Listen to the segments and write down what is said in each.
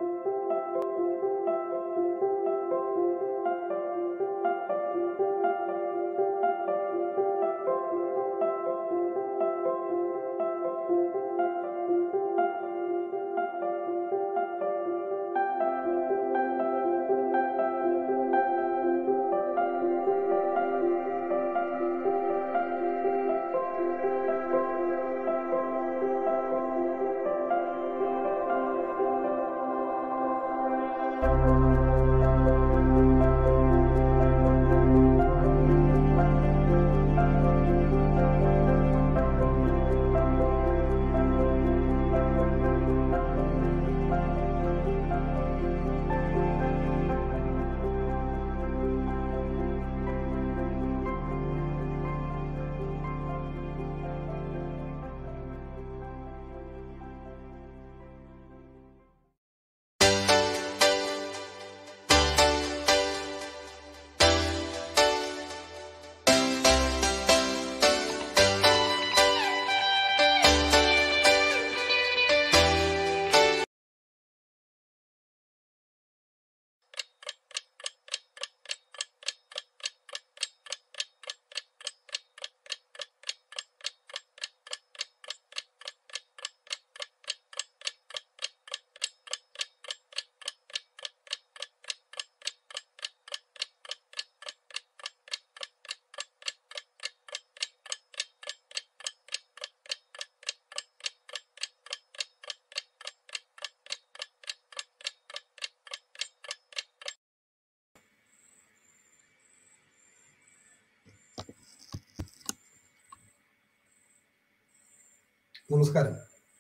നമസ്കാരം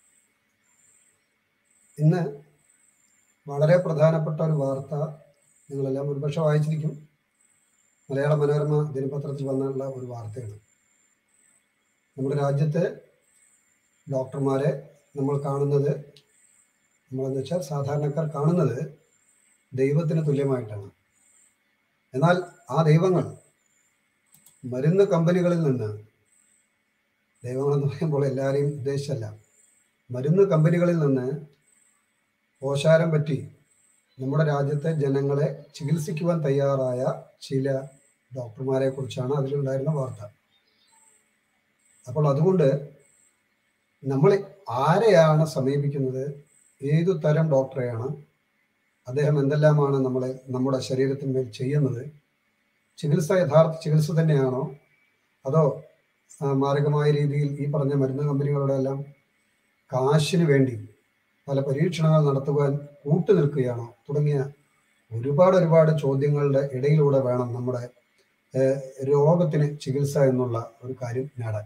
ഇന്ന് വളരെ പ്രധാനപ്പെട്ട ഒരു വാർത്ത നിങ്ങളെല്ലാം ഒരുപക്ഷെ വായിച്ചിരിക്കും മലയാള മനോരമ ദിനപത്രത്തിൽ വന്നുള്ള ഒരു വാർത്തയാണ് നമ്മുടെ രാജ്യത്ത് ഡോക്ടർമാരെ നമ്മൾ കാണുന്നത് നമ്മളെന്ന് വെച്ചാൽ സാധാരണക്കാർ കാണുന്നത് ദൈവത്തിന് തുല്യമായിട്ടാണ് എന്നാൽ ആ ദൈവങ്ങൾ മരുന്ന് കമ്പനികളിൽ നിന്ന് ദൈവങ്ങളെന്ന് പറയുമ്പോൾ എല്ലാവരെയും ഉദ്ദേശിച്ചല്ല മരുന്ന് കമ്പനികളിൽ നിന്ന് ഓശാരം പറ്റി നമ്മുടെ രാജ്യത്തെ ജനങ്ങളെ ചികിത്സിക്കുവാൻ തയ്യാറായ ചില ഡോക്ടർമാരെ കുറിച്ചാണ് അതിലുണ്ടായിരുന്ന വാർത്ത അപ്പോൾ അതുകൊണ്ട് നമ്മൾ ആരെയാണ് സമീപിക്കുന്നത് ഏതു തരം ഡോക്ടറെയാണ് അദ്ദേഹം എന്തെല്ലാമാണ് നമ്മളെ നമ്മുടെ ശരീരത്തിന്മേൽ ചെയ്യുന്നത് ചികിത്സ യഥാർത്ഥ ചികിത്സ തന്നെയാണോ അതോ ആ, മാരകമായ രീതിയിൽ ഈ പറഞ്ഞ മരുന്ന് കമ്പനികളുടെ എല്ലാം കാശിന് വേണ്ടി പല പരീക്ഷണങ്ങൾ നടത്തുവാൻ കൂട്ടു നിൽക്കുകയാണോ തുടങ്ങിയ ഒരുപാട് ഒരുപാട് ചോദ്യങ്ങളുടെ ഇടയിലൂടെ വേണം നമ്മുടെ ഏഹ്, രോഗത്തിന് ചികിത്സ എന്നുള്ള ഒരു കാര്യം നേടാൻ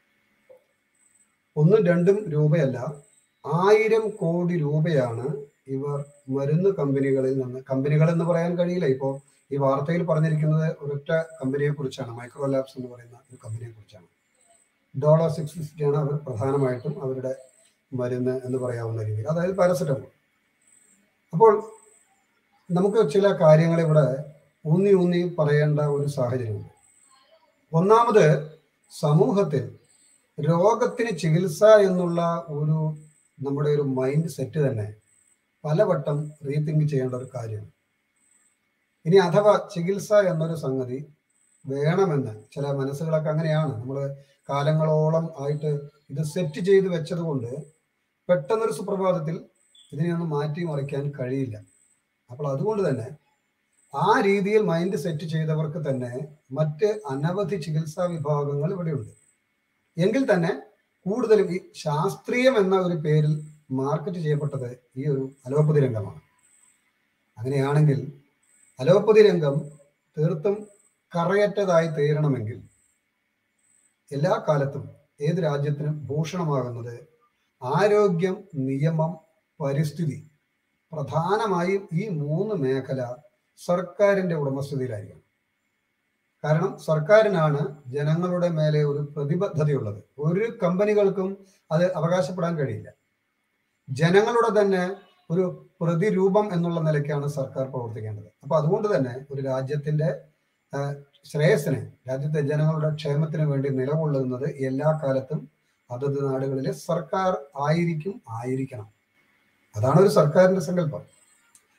ഒന്നും രണ്ടും രൂപയല്ല ആയിരം കോടി രൂപയാണ് ഇവർ മരുന്ന് കമ്പനികളിൽ നിന്ന് കമ്പനികൾ എന്ന് പറയാൻ കഴിയില്ല ഇപ്പോൾ ഈ വാർത്തയിൽ പറഞ്ഞിരിക്കുന്നത് ഒരൊറ്റ കമ്പനിയെ കുറിച്ചാണ് മൈക്രോ ലാബ്സ് എന്ന് പറയുന്ന ഒരു കമ്പനിയെ കുറിച്ചാണ് ഡോളർ സിക്സ് ഫിഫ്റ്റിയാണ് അവർ പ്രധാനമായിട്ടും അവരുടെ മരുന്ന് എന്ന് പറയാവുന്ന രീതിയിൽ അതായത് പാരസെറ്റമോൾ അപ്പോൾ നമുക്ക് ചില കാര്യങ്ങൾ ഇവിടെ ഊന്നി ഊന്നി പറയേണ്ട ഒരു സാഹചര്യമുണ്ട് ഒന്നാമത് സമൂഹത്തിൽ രോഗത്തിന് ചികിത്സ എന്നുള്ള ഒരു നമ്മുടെ ഒരു മൈൻഡ് സെറ്റ് തന്നെ പലവട്ടം റീതിങ്ക് ചെയ്യേണ്ട ഒരു കാര്യമാണ് ഇനി അഥവാ ചികിത്സ എന്നൊരു സംഗതി വേണമെന്ന് ചില മനസ്സുകളൊക്കെ അങ്ങനെയാണ് നമ്മൾ കാലങ്ങളോളം ആയിട്ട് ഇത് സെറ്റ് ചെയ്ത് വെച്ചത് കൊണ്ട് പെട്ടെന്നൊരു സുപ്രഭാതത്തിൽ ഇതിനെ ഒന്ന് മാറ്റി മറിക്കാൻ കഴിയില്ല അപ്പോൾ അതുകൊണ്ട് തന്നെ ആ രീതിയിൽ മൈൻഡ് സെറ്റ് ചെയ്തവർക്ക് തന്നെ മറ്റ് അനവധി ചികിത്സാ വിഭാഗങ്ങൾ ഇവിടെയുണ്ട് എങ്കിൽ തന്നെ കൂടുതലും ഈ ശാസ്ത്രീയം എന്ന ഒരു പേരിൽ മാർക്കറ്റ് ചെയ്യപ്പെട്ടത് ഈ ഒരു അലോപ്പതി രംഗമാണ് അങ്ങനെയാണെങ്കിൽ അലോപ്പതി രംഗം തീർത്തും കറയറ്റതായി തീരണമെങ്കിൽ എല്ലാ കാലത്തും ഏത് രാജ്യത്തിനും ഭൂഷണമാകുന്നത് ആരോഗ്യം നിയമം പരിസ്ഥിതി പ്രധാനമായും ഈ മൂന്ന് മേഖല സർക്കാരിന്റെ ഉടമസ്ഥതയിലായിരിക്കണം കാരണം സർക്കാരിനാണ് ജനങ്ങളുടെ മേലെ ഒരു പ്രതിബദ്ധതയുള്ളത് ഒരു കമ്പനികൾക്കും അത് അവകാശപ്പെടാൻ കഴിയില്ല ജനങ്ങളുടെ തന്നെ ഒരു പ്രതിരൂപം എന്നുള്ള നിലയ്ക്കാണ് സർക്കാർ പ്രവർത്തിക്കേണ്ടത് അപ്പൊ അതുകൊണ്ട് തന്നെ ഒരു രാജ്യത്തിന്റെ ആ, ശ്രേയസ്സിന് രാജ്യത്തെ ജനങ്ങളുടെ ക്ഷേമത്തിന് വേണ്ടി നിലകൊള്ളുന്നത് എല്ലാ കാലത്തും അതത് നാടുകളിലെ സർക്കാർ ആയിരിക്കും ആയിരിക്കണം അതാണ് ഒരു സർക്കാരിന്റെ സങ്കല്പം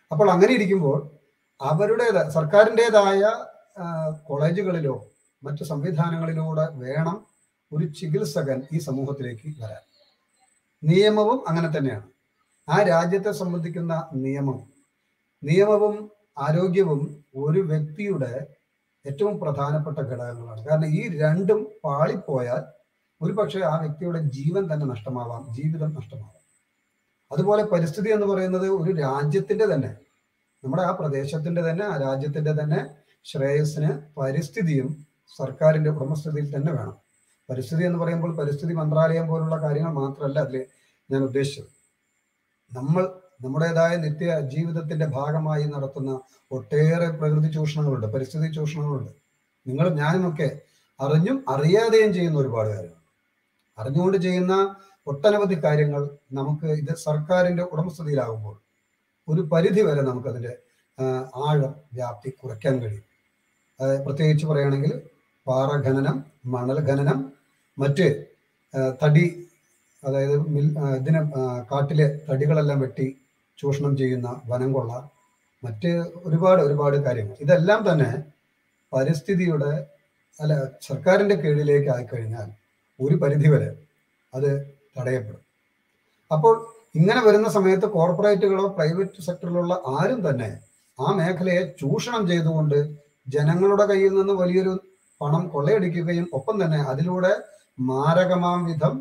അപ്പോൾ അങ്ങനെ ഇരിക്കുമ്പോൾ അവരുടേത് സർക്കാരിൻ്റെതായ കോളേജുകളിലോ മറ്റു സംവിധാനങ്ങളിലൂടെ വേണം ഒരു ചികിത്സകൻ ഈ സമൂഹത്തിലേക്ക് വരാൻ നിയമവും അങ്ങനെ തന്നെയാണ് ആ രാജ്യത്തെ സംബന്ധിക്കുന്ന നിയമം നിയമവും ആരോഗ്യവും ഒരു വ്യക്തിയുടെ ഏറ്റവും പ്രധാനപ്പെട്ട ഘടകങ്ങളാണ് കാരണം ഈ രണ്ടും പാളിപ്പോയാൽ ഒരു പക്ഷേ ആ വ്യക്തിയുടെ ജീവൻ തന്നെ നഷ്ടമാവാം ജീവിതം നഷ്ടമാവാം അതുപോലെ പരിസ്ഥിതി എന്ന് പറയുന്നത് ഒരു രാജ്യത്തിന്റെ തന്നെ നമ്മുടെ ആ പ്രദേശത്തിന്റെ തന്നെ ആ രാജ്യത്തിന്റെ തന്നെ ശ്രേയസ്സിന് പരിസ്ഥിതിയും സർക്കാരിന്റെ ഉടമസ്ഥതയിൽ തന്നെ വേണം പരിസ്ഥിതി എന്ന് പറയുമ്പോൾ പരിസ്ഥിതി മന്ത്രാലയം പോലുള്ള കാര്യങ്ങൾ മാത്രമല്ല അതിൽ ഞാൻ ഉദ്ദേശിച്ചത് നമ്മൾ നമ്മുടേതായ നിത്യ ജീവിതത്തിന്റെ ഭാഗമായി നടത്തുന്ന ഒട്ടേറെ പ്രകൃതി ചൂഷണങ്ങളുണ്ട് പരിസ്ഥിതി ചൂഷണങ്ങളുണ്ട് നിങ്ങളും ഞാനുമൊക്കെ അറിഞ്ഞും അറിയാതെയും ചെയ്യുന്ന ഒരുപാട് കാര്യങ്ങൾ അറിഞ്ഞുകൊണ്ട് ചെയ്യുന്ന ഒട്ടനവധി കാര്യങ്ങൾ നമുക്ക് ഇത് സർക്കാരിന്റെ ഉടമസ്ഥതയിലാകുമ്പോൾ ഒരു പരിധി വരെ നമുക്കതിന്റെ ആഴം വ്യാപ്തി കുറയ്ക്കാൻ കഴിയും പ്രത്യേകിച്ച് പറയുകയാണെങ്കിൽ പാറ ഖനനം മണൽ ഖനനം മറ്റ് തടി അതായത് മിൽ ഇതിന് കാട്ടിലെ തടികളെല്ലാം വെട്ടി ചൂഷണം ചെയ്യുന്ന വനം കൊള്ള മറ്റ് ഒരുപാട് ഒരുപാട് കാര്യങ്ങൾ ഇതെല്ലാം തന്നെ പരിസ്ഥിതിയുടെ അല്ല സർക്കാരിന്റെ കീഴിലേക്ക് ആയിക്കഴിഞ്ഞാൽ ഒരു പരിധി വരെ അത് തടയപ്പെടും അപ്പോൾ ഇങ്ങനെ വരുന്ന സമയത്ത് കോർപ്പറേറ്റുകളോ പ്രൈവറ്റ് സെക്ടറിലുള്ള ആരും തന്നെ ആ മേഖലയെ ചൂഷണം ചെയ്തുകൊണ്ട് ജനങ്ങളുടെ കയ്യിൽ നിന്ന് വലിയൊരു പണം കൊള്ളയടിക്കുകയും ഒപ്പം തന്നെ അതിലൂടെ മാരകമാം വിധം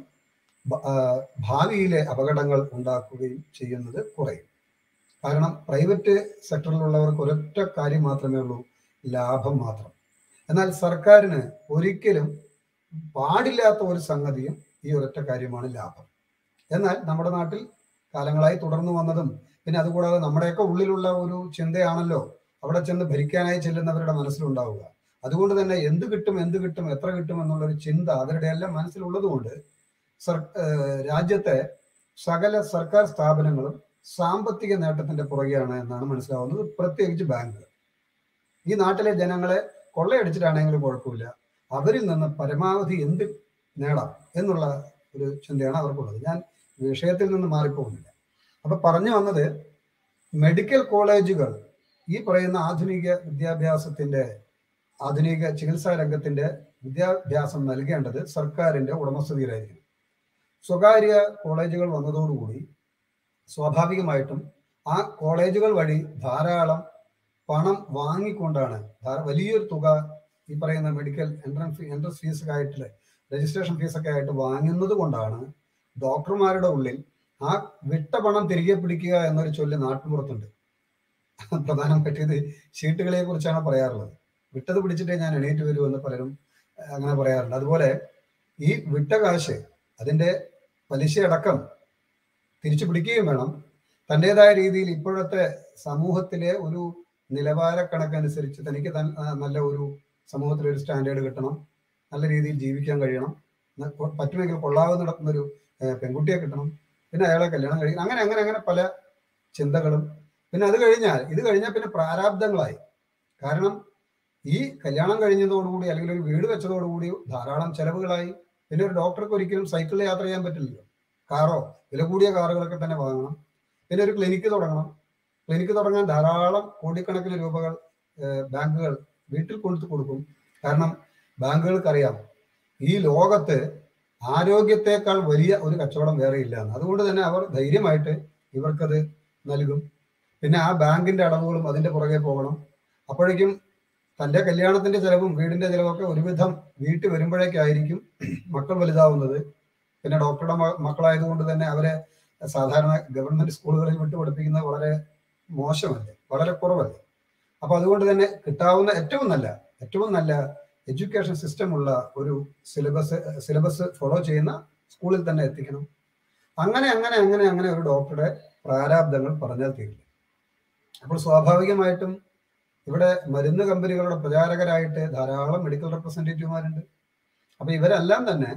ഭാവിയിലെ അപകടങ്ങൾ ഉണ്ടാക്കുകയും ചെയ്യുന്നത് കുറയും കാരണം പ്രൈവറ്റ് സെക്ടറിലുള്ളവർക്ക് ഒരൊറ്റ കാര്യം മാത്രമേ ഉള്ളൂ ലാഭം മാത്രം എന്നാൽ സർക്കാരിന് ഒരിക്കലും പാടില്ലാത്ത ഒരു സംഗതിയും ഈ ഒരൊറ്റ കാര്യമാണ് ലാഭം എന്നാൽ നമ്മുടെ നാട്ടിൽ കാലങ്ങളായി തുടർന്നു വന്നതും പിന്നെ അതുകൂടാതെ നമ്മുടെയൊക്കെ ഉള്ളിലുള്ള ഒരു ചിന്തയാണല്ലോ അവിടെ ചെന്ന് ഭരിക്കാനായി ചെല്ലുന്നവരുടെ മനസ്സിലുണ്ടാവുക അതുകൊണ്ട് തന്നെ എന്ത് കിട്ടും എന്ത് കിട്ടും എത്ര കിട്ടും എന്നുള്ളൊരു ചിന്ത അവരുടെ എല്ലാം മനസ്സിലുള്ളതുകൊണ്ട് സർ രാജ്യത്തെ സകല സർക്കാർ സ്ഥാപനങ്ങളും സാമ്പത്തിക നേട്ടത്തിന്റെ പുറകെയാണ് എന്നാണ് മനസ്സിലാവുന്നത് പ്രത്യേകിച്ച് ബാങ്കുകൾ ഈ നാട്ടിലെ ജനങ്ങളെ കൊള്ളയടിച്ചിട്ടാണെങ്കിലും കുഴപ്പമില്ല അവരിൽ നിന്ന് പരമാവധി എന്ത് നേടാം എന്നുള്ള ഒരു ചിന്തയാണ് അവർക്കുള്ളത് ഞാൻ വിഷയത്തിൽ നിന്ന് മാറിപ്പോകുന്നില്ല അപ്പൊ പറഞ്ഞു വന്നത് മെഡിക്കൽ കോളേജുകൾ ഈ പറയുന്ന ആധുനിക വിദ്യാഭ്യാസത്തിന്റെ ആധുനിക ചികിത്സാ രംഗത്തിന്റെ വിദ്യാഭ്യാസം നൽകേണ്ടത് സർക്കാരിന്റെ ഉടമസ്ഥതയിലായിരിക്കും സ്വകാര്യ കോളേജുകൾ വന്നതോടുകൂടി സ്വാഭാവികമായിട്ടും ആ കോളേജുകൾ വഴി ധാരാളം പണം വാങ്ങിക്കൊണ്ടാണ് വലിയൊരു തുക ഈ പറയുന്ന മെഡിക്കൽ എൻട്രൻസ് എൻട്രൻസ് ഫീസ് ആയിട്ട് രജിസ്ട്രേഷൻ ഫീസൊക്കെ ആയിട്ട് വാങ്ങുന്നത് കൊണ്ടാണ് ഡോക്ടർമാരുടെ ഉള്ളിൽ ആ വിട്ട പണം തിരികെ പിടിക്കുക എന്നൊരു ചൊല്ല് നാട്ടുപുറത്തുണ്ട് പ്രധാനപ്പെട്ട ഇത് ഷീട്ടുകളെ കുറിച്ചാണ് പറയാറുള്ളത് വിട്ടത് പിടിച്ചിട്ടേ ഞാൻ എണീറ്റ് വരൂ എന്ന് പലരും അങ്ങനെ പറയാറുണ്ട് അതുപോലെ ഈ വിട്ട കാശ് അതിന്റെ പലിശ അടക്കം തിരിച്ചു പിടിക്കുകയും വേണം തൻ്റെതായ രീതിയിൽ ഇപ്പോഴത്തെ സമൂഹത്തിലെ ഒരു നിലവാര കണക്കനുസരിച്ച് തനിക്ക് നല്ല ഒരു സമൂഹത്തിൽ ഒരു സ്റ്റാൻഡേർഡ് കിട്ടണം നല്ല രീതിയിൽ ജീവിക്കാൻ കഴിയണം പറ്റുമെങ്കിൽ കൊള്ളാവുന്ന നടത്തുന്ന ഒരു പെൺകുട്ടിയെ കിട്ടണം പിന്നെ അയാളെ കല്യാണം കഴിക്കണം അങ്ങനെ അങ്ങനെ അങ്ങനെ പല ചിന്തകളും പിന്നെ അത് കഴിഞ്ഞാൽ ഇത് കഴിഞ്ഞാൽ പിന്നെ പ്രാരാബ്ദങ്ങളായി കാരണം ഈ കല്യാണം കഴിഞ്ഞതോടുകൂടി അല്ലെങ്കിൽ ഒരു വീട് വെച്ചതോടുകൂടി ധാരാളം ചെലവുകളായി പിന്നെ ഒരു ഡോക്ടർക്ക് ഒരിക്കലും സൈക്കിളിൽ യാത്ര ചെയ്യാൻ പറ്റില്ലല്ലോ കാറോ വില കൂടിയ കാറുകളൊക്കെ തന്നെ വാങ്ങണം പിന്നെ ഒരു ക്ലിനിക്ക് തുടങ്ങണം ക്ലിനിക്ക് തുടങ്ങാൻ ധാരാളം കോടിക്കണക്കിന് രൂപകൾ ബാങ്കുകൾ വീട്ടിൽ കൊടുത്തു കൊടുക്കും കാരണം ബാങ്കുകൾക്കറിയാം ഈ ലോകത്ത് ആരോഗ്യത്തെക്കാൾ വലിയ ഒരു കച്ചവടം വേറെ ഇല്ല എന്ന് അതുകൊണ്ട് തന്നെ അവർ ധൈര്യമായിട്ട് ഇവർക്കത് നൽകും പിന്നെ ആ ബാങ്കിന്റെ അടവുകളും അതിന്റെ പുറകെ പോകണം അപ്പോഴേക്കും തന്റെ കല്യാണത്തിന്റെ ചെലവും വീടിന്റെ ചെലവൊക്കെ ഒരുവിധം വീട്ടിൽ വരുമ്പോഴേക്കായിരിക്കും മക്കൾ വലുതാവുന്നത് പിന്നെ ഡോക്ടറുടെ മക്കളായതുകൊണ്ട് തന്നെ അവരെ സാധാരണ ഗവൺമെന്റ് സ്കൂളുകളിൽ വിട്ടു പഠിപ്പിക്കുന്നത് വളരെ മോശമല്ലേ വളരെ കുറവല്ലേ അപ്പൊ അതുകൊണ്ട് തന്നെ കിട്ടാവുന്ന ഏറ്റവും നല്ല ഏറ്റവും നല്ല എഡ്യൂക്കേഷൻ സിസ്റ്റം ഉള്ള ഒരു സിലബസ് സിലബസ് ഫോളോ ചെയ്യുന്ന സ്കൂളിൽ തന്നെ എത്തിക്കണം അങ്ങനെ അങ്ങനെ അങ്ങനെ അങ്ങനെ ഒരു ഡോക്ടറുടെ പ്രാരാബ്ദങ്ങൾ പറഞ്ഞാൽ തീരില്ല അപ്പോൾ സ്വാഭാവികമായിട്ടും ഇവിടെ മരുന്ന് കമ്പനികളുടെ പ്രചാരകരായിട്ട് ധാരാളം മെഡിക്കൽ റെപ്രസെൻറ്റേറ്റീവ്മാരുണ്ട് അപ്പൊ ഇവരെല്ലാം തന്നെ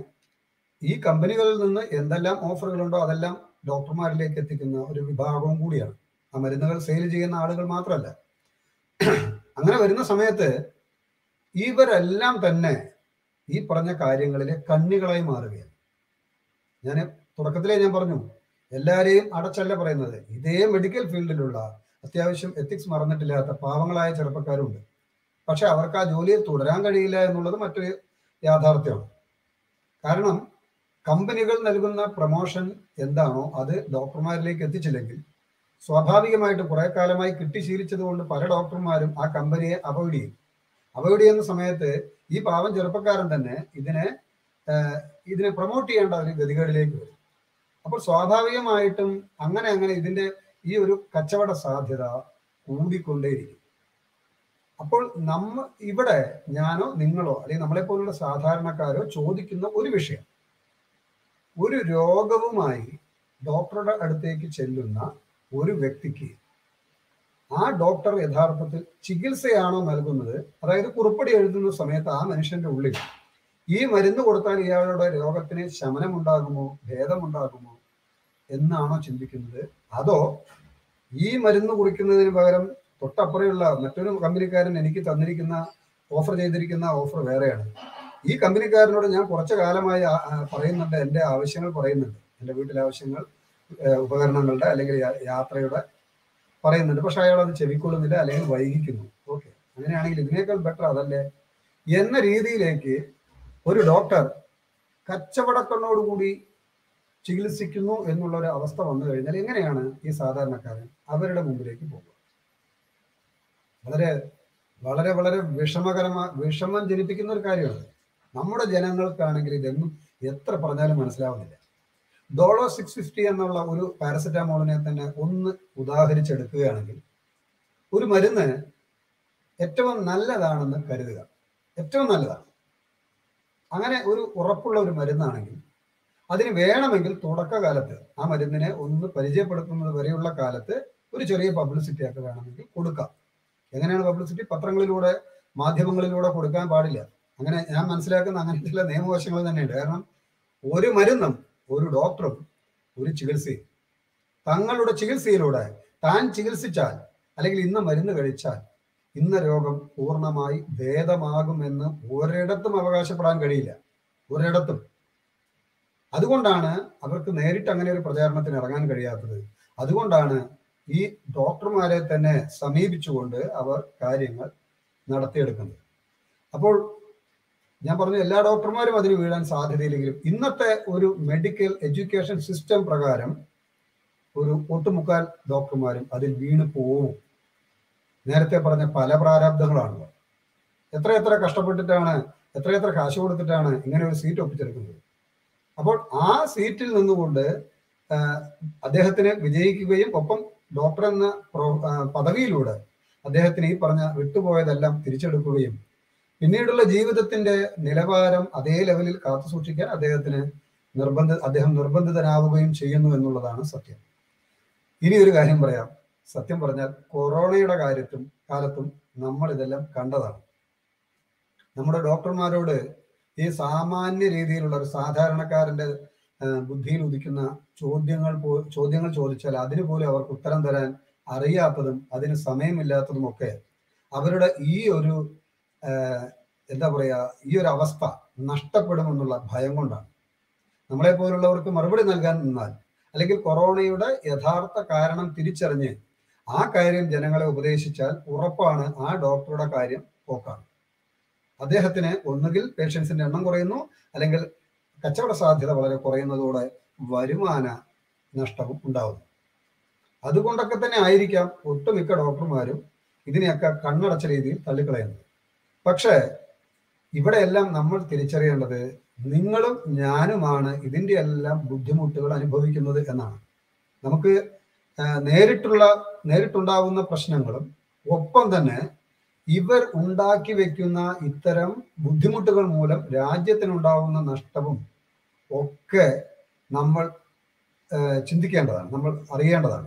ഈ കമ്പനികളിൽ നിന്ന് എന്തെല്ലാം ഓഫറുകളുണ്ടോ അതെല്ലാം ഡോക്ടർമാരിലേക്ക് എത്തിക്കുന്ന ഒരു വിഭാഗവും കൂടിയാണ് ആ മരുന്നുകൾ സെയിൽ ചെയ്യുന്ന ആളുകൾ മാത്രമല്ല അങ്ങനെ വരുന്ന സമയത്ത് ഇവരെല്ലാം തന്നെ ഈ പറഞ്ഞ കാര്യങ്ങളിലെ കണ്ണികളായി മാറുകയാണ് ഞാൻ തുടക്കത്തിലേ ഞാൻ പറഞ്ഞു എല്ലാരെയും അടച്ചല്ല പറയുന്നത് ഇതേ മെഡിക്കൽ ഫീൽഡിലുള്ള അത്യാവശ്യം എത്തിക്സ് മറന്നിട്ടില്ലാത്ത പാവങ്ങളായ ചെറുപ്പക്കാരുണ്ട് പക്ഷെ അവർക്ക് ആ ജോലിയിൽ തുടരാൻ കഴിയില്ല എന്നുള്ളത് മറ്റൊരു യാഥാർത്ഥ്യമാണ് കാരണം കമ്പനികൾ നൽകുന്ന പ്രൊമോഷൻ എന്താണോ അത് ഡോക്ടർമാരിലേക്ക് എത്തിച്ചില്ലെങ്കിൽ സ്വാഭാവികമായിട്ട് കുറെ കാലമായി കിട്ടി ശീലിച്ചത് കൊണ്ട് പല ഡോക്ടർമാരും ആ കമ്പനിയെ അവോയ്ഡ് ചെയ്യും അവോയ്ഡ് ചെയ്യുന്ന സമയത്ത് ഈ പാവം ചെറുപ്പക്കാരൻ തന്നെ ഇതിനെ ആഹ്, ഇതിനെ പ്രൊമോട്ട് ചെയ്യേണ്ട ഒരു ഗതികേടിലേക്ക് വരും അപ്പോൾ സ്വാഭാവികമായിട്ടും അങ്ങനെ അങ്ങനെ ഇതിന്റെ ഈ ഒരു കച്ചവട സാധ്യത കൂടിക്കൊണ്ടേയിരിക്കും അപ്പോൾ നമ്മ ഇവിടെ ഞാനോ നിങ്ങളോ അല്ലെങ്കിൽ നമ്മളെ പോലുള്ള സാധാരണക്കാരോ ചോദിക്കുന്ന ഒരു വിഷയം ഒരു രോഗവുമായി ഡോക്ടറുടെ അടുത്തേക്ക് ചെല്ലുന്ന ഒരു വ്യക്തിക്ക് ആ ഡോക്ടർ യഥാർത്ഥത്തിൽ ചികിത്സയാണോ നൽകുന്നത് അതായത് കുറിപ്പടി എഴുതുന്ന സമയത്ത് ആ മനുഷ്യന്റെ ഉള്ളിൽ ഈ മരുന്ന് കൊടുത്താൽ ഇയാളുടെ രോഗത്തിന് ശമനമുണ്ടാകുമോ ഭേദമുണ്ടാകുമോ എന്നാണോ ചിന്തിക്കുന്നത് അതോ ഈ മരുന്ന് കുറിക്കുന്നതിന് പകരം തൊട്ടപ്പുറയുള്ള മറ്റൊരു കമ്പനിക്കാരൻ എനിക്ക് തന്നിരിക്കുന്ന ഓഫർ ചെയ്തിരിക്കുന്ന ഓഫർ വേറെയാണ് ഈ കമ്പനിക്കാരനോട് ഞാൻ കുറച്ചു കാലമായി ആ- ആ പറയുന്നുണ്ട് എൻ്റെ ആവശ്യങ്ങൾ പറയുന്നുണ്ട് എൻ്റെ വീട്ടിലെ ആവശ്യങ്ങൾ ഏഹ് ഉപകരണങ്ങളുടെ അല്ലെങ്കിൽ യാ- യാത്രയുടെ പറയുന്നുണ്ട് പക്ഷെ അയാൾ അത് ചെവിക്കൊള്ളുന്നില്ല അല്ലെങ്കിൽ വൈകിക്കുന്നു ഓക്കെ അങ്ങനെയാണെങ്കിൽ ഇതിനേക്കാൾ ബെറ്റർ അതല്ലേ എന്ന രീതിയിലേക്ക് ഒരു ഡോക്ടർ കച്ചവടക്കണ്ണോടുകൂടി ചികിത്സിക്കുന്നു എന്നുള്ള ഒരു അവസ്ഥ വന്നു കഴിഞ്ഞാൽ എങ്ങനെയാണ് ഈ സാധാരണക്കാരൻ അവരുടെ മുമ്പിലേക്ക് പോകുക വളരെ വളരെ വളരെ വിഷമകരമായ വിഷമം ജനിപ്പിക്കുന്ന ഒരു കാര്യമാണ് നമ്മുടെ ജനങ്ങൾക്കാണെങ്കിൽ ഇതൊന്നും എത്ര പറഞ്ഞാലും മനസ്സിലാവുന്നില്ല ഡോളോ സിക്സ് ഫിഫ്റ്റി എന്നുള്ള ഒരു പാരസെറ്റാമോളിനെ തന്നെ ഒന്ന് ഉദാഹരിച്ചെടുക്കുകയാണെങ്കിൽ ഒരു മരുന്ന് ഏറ്റവും നല്ലതാണെന്ന് കരുതുക ഏറ്റവും നല്ലതാണ് അങ്ങനെ ഒരു ഉറപ്പുള്ള ഒരു മരുന്നാണെങ്കിൽ അതിന് വേണമെങ്കിൽ തുടക്കകാലത്ത് ആ മരുന്നിനെ ഒന്ന് പരിചയപ്പെടുത്തുന്നത് വരെയുള്ള കാലത്ത് ഒരു ചെറിയ പബ്ലിസിറ്റി ഒക്കെ വേണമെങ്കിൽ കൊടുക്കാം എങ്ങനെയാണ് പബ്ലിസിറ്റി പത്രങ്ങളിലൂടെ മാധ്യമങ്ങളിലൂടെ കൊടുക്കാൻ പാടില്ല അങ്ങനെ ഞാൻ മനസ്സിലാക്കുന്ന അങ്ങനെ ചില നിയമവശങ്ങൾ തന്നെയുണ്ട് കാരണം ഒരു മരുന്നും ഒരു ഡോക്ടറും ഒരു ചികിത്സയും തങ്ങളുടെ ചികിത്സയിലൂടെ താൻ ചികിത്സിച്ചാൽ അല്ലെങ്കിൽ ഇന്ന മരുന്ന് കഴിച്ചാൽ ഇന്ന രോഗം പൂർണ്ണമായി ഭേദമാകുമെന്ന് ഒരിടത്തും അവകാശപ്പെടാൻ കഴിയില്ല ഒരിടത്തും അതുകൊണ്ടാണ് അവർക്ക് നേരിട്ട് അങ്ങനെ ഒരു പ്രചാരണത്തിന് ഇറങ്ങാൻ കഴിയാത്തത് അതുകൊണ്ടാണ് ഈ ഡോക്ടർമാരെ തന്നെ സമീപിച്ചുകൊണ്ട് അവർ കാര്യങ്ങൾ നടത്തിയെടുക്കുന്നത് അപ്പോൾ ഞാൻ പറഞ്ഞു എല്ലാ ഡോക്ടർമാരും അതിന് വീഴാൻ സാധ്യതയില്ലെങ്കിലും ഇന്നത്തെ ഒരു മെഡിക്കൽ എഡ്യൂക്കേഷൻ സിസ്റ്റം പ്രകാരം ഒരു ഒട്ടുമുക്കാൽ ഡോക്ടർമാരും അതിൽ വീണ് പോവും നേരത്തെ പറഞ്ഞ പല പ്രാരാബ്ദങ്ങളാണ് എത്ര എത്ര കഷ്ടപ്പെട്ടിട്ടാണ് എത്ര എത്ര കാശ് കൊടുത്തിട്ടാണ് ഇങ്ങനെ ഒരു സീറ്റ് ഒപ്പിച്ചെടുക്കുന്നത് അപ്പോൾ ആ സീറ്റിൽ നിന്നുകൊണ്ട് ആ, അദ്ദേഹത്തിന് വിജയിക്കുകയും ഒപ്പം ഡോക്ടർ എന്ന പ്രൊ- ആ, പദവിയിലൂടെ അദ്ദേഹത്തിന് ഈ പറഞ്ഞ വിട്ടുപോയതെല്ലാം തിരിച്ചെടുക്കുകയും പിന്നീടുള്ള ജീവിതത്തിന്റെ നിലവാരം അതേ ലെവലിൽ കാത്തു സൂക്ഷിക്കാൻ അദ്ദേഹത്തിന് നിർബന്ധ അദ്ദേഹം നിർബന്ധിതനാവുകയും ചെയ്യുന്നു എന്നുള്ളതാണ് സത്യം ഇനി ഒരു കാര്യം പറയാം സത്യം പറഞ്ഞാൽ കൊറോണയുടെ കാര്യത്തും കാലത്തും നമ്മൾ ഇതെല്ലാം കണ്ടതാണ് നമ്മുടെ ഡോക്ടർമാരോട് ഈ സാമാന്യ രീതിയിലുള്ള ഒരു സാധാരണക്കാരന്റെ ആ, ബുദ്ധിയിൽ ഉദിക്കുന്ന ചോദ്യങ്ങൾ പോ ചോദ്യങ്ങൾ ചോദിച്ചാൽ അതിന് പോലും അവർക്ക് ഉത്തരം തരാൻ അറിയാത്തതും അതിന് സമയമില്ലാത്തതും ഒക്കെ അവരുടെ ഈ ഒരു ആ, എന്താ പറയാ ഈ ഒരു അവസ്ഥ നഷ്ടപ്പെടുമെന്നുള്ള ഭയം കൊണ്ടാണ് നമ്മളെ പോലുള്ളവർക്ക് മറുപടി നൽകാൻ നിന്നാൽ അല്ലെങ്കിൽ കൊറോണയുടെ യഥാർത്ഥ കാരണം തിരിച്ചറിഞ്ഞ് ആ കാര്യം ജനങ്ങളെ ഉപദേശിച്ചാൽ ഉറപ്പാണ് ആ ഡോക്ടറുടെ കാര്യം പോക്കാണ് അദ്ദേഹത്തിന് ഒന്നുകിൽ പേഷ്യൻസിന്റെ എണ്ണം കുറയുന്നു അല്ലെങ്കിൽ കച്ചവട സാധ്യത വളരെ കുറയുന്നതോടെ വരുമാന നഷ്ടവും ഉണ്ടാവുന്നു അതുകൊണ്ടൊക്കെ തന്നെ ആയിരിക്കാം ഒട്ടുമിക്ക ഡോക്ടർമാരും ഇതിനെയൊക്കെ കണ്ണടച്ച രീതിയിൽ തള്ളിക്കളയുന്നത് പക്ഷേ ഇവിടെയെല്ലാം നമ്മൾ തിരിച്ചറിയേണ്ടത് നിങ്ങളും ഞാനുമാണ് ഇതിന്റെ എല്ലാം ബുദ്ധിമുട്ടുകൾ അനുഭവിക്കുന്നത് എന്നാണ് നമുക്ക് ആ, നേരിട്ടുള്ള നേരിട്ടുണ്ടാവുന്ന പ്രശ്നങ്ങളും ഒപ്പം തന്നെ ഇവർ ഉണ്ടാക്കി വെക്കുന്ന ഇത്തരം ബുദ്ധിമുട്ടുകൾ മൂലം രാജ്യത്തിനുണ്ടാവുന്ന നഷ്ടവും ഒക്കെ നമ്മൾ ആ, ചിന്തിക്കേണ്ടതാണ് നമ്മൾ അറിയേണ്ടതാണ്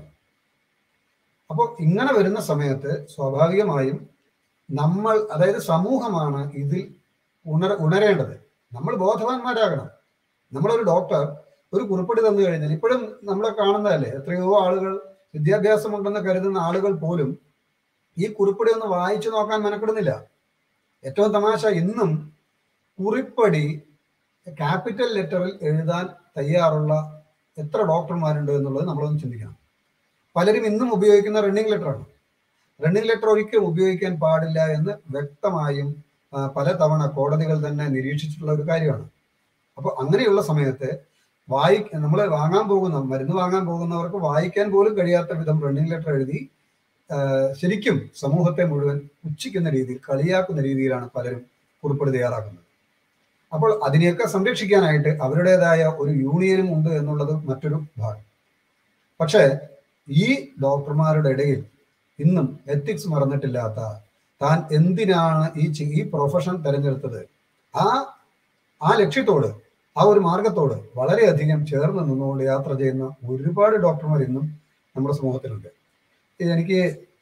അപ്പോൾ ഇങ്ങനെ വരുന്ന സമയത്ത് സ്വാഭാവികമായും നമ്മൾ അതായത് സമൂഹമാണ് ഇതിൽ ഉണര ഉണരേണ്ടത് നമ്മൾ ബോധവാന്മാരാകണം നമ്മളൊരു ഡോക്ടർ ഒരു കുറിപ്പടി തന്നു കഴിഞ്ഞാൽ ഇപ്പോഴും നമ്മളെ കാണുന്നതല്ലേ എത്രയോ ആളുകൾ വിദ്യാഭ്യാസമുണ്ടെന്ന് കരുതുന്ന ആളുകൾ പോലും ഈ കുറിപ്പടി ഒന്ന് വായിച്ചു നോക്കാൻ മെനക്കെടുന്നില്ല ഏറ്റവും തമാശ ഇന്നും കുറിപ്പടി ക്യാപിറ്റൽ ലെറ്ററിൽ എഴുതാൻ തയ്യാറുള്ള എത്ര ഡോക്ടർമാരുണ്ട് എന്നുള്ളത് നമ്മളൊന്ന് ചിന്തിക്കണം പലരും ഇന്നും ഉപയോഗിക്കുന്ന റണ്ണിങ് ലെറ്റർ ആണ് റണ്ണിങ് ലെറ്റർ ഒരിക്കലും ഉപയോഗിക്കാൻ പാടില്ല എന്ന് വ്യക്തമായും ആ, പലതവണ കോടതികൾ തന്നെ നിരീക്ഷിച്ചിട്ടുള്ള ഒരു കാര്യമാണ് അപ്പോൾ അങ്ങനെയുള്ള സമയത്ത് വായി നമ്മൾ വാങ്ങാൻ പോകുന്ന മരുന്ന് വാങ്ങാൻ പോകുന്നവർക്ക് വായിക്കാൻ പോലും കഴിയാത്ത വിധം റണ്ണിങ് ലെറ്റർ എഴുതി ആ, ശരിക്കും സമൂഹത്തെ മുഴുവൻ പുച്ഛിക്കുന്ന രീതിയിൽ കളിയാക്കുന്ന രീതിയിലാണ് പലരും കുറിപ്പടി തയ്യാറാക്കുന്നത് അപ്പോൾ അതിനെയൊക്കെ സംരക്ഷിക്കാനായിട്ട് അവരുടേതായ ഒരു യൂണിയനും ഉണ്ട് എന്നുള്ളത് മറ്റൊരു ഭാഗം പക്ഷേ ഈ ഡോക്ടർമാരുടെ ഇടയിൽ ഇന്നും എത്തിക്സ് മറന്നിട്ടില്ലാത്ത താൻ എന്തിനാണ് ഈ ചി- ഈ പ്രൊഫഷൻ തിരഞ്ഞെടുത്തത് ആ ആ ലക്ഷ്യത്തോട് ആ ഒരു മാർഗത്തോട് വളരെയധികം ചേർന്ന് നിന്നുകൊണ്ട് യാത്ര ചെയ്യുന്ന ഒരുപാട് ഡോക്ടർമാർ ഇന്നും നമ്മുടെ സമൂഹത്തിലുണ്ട് ഇത് എനിക്ക്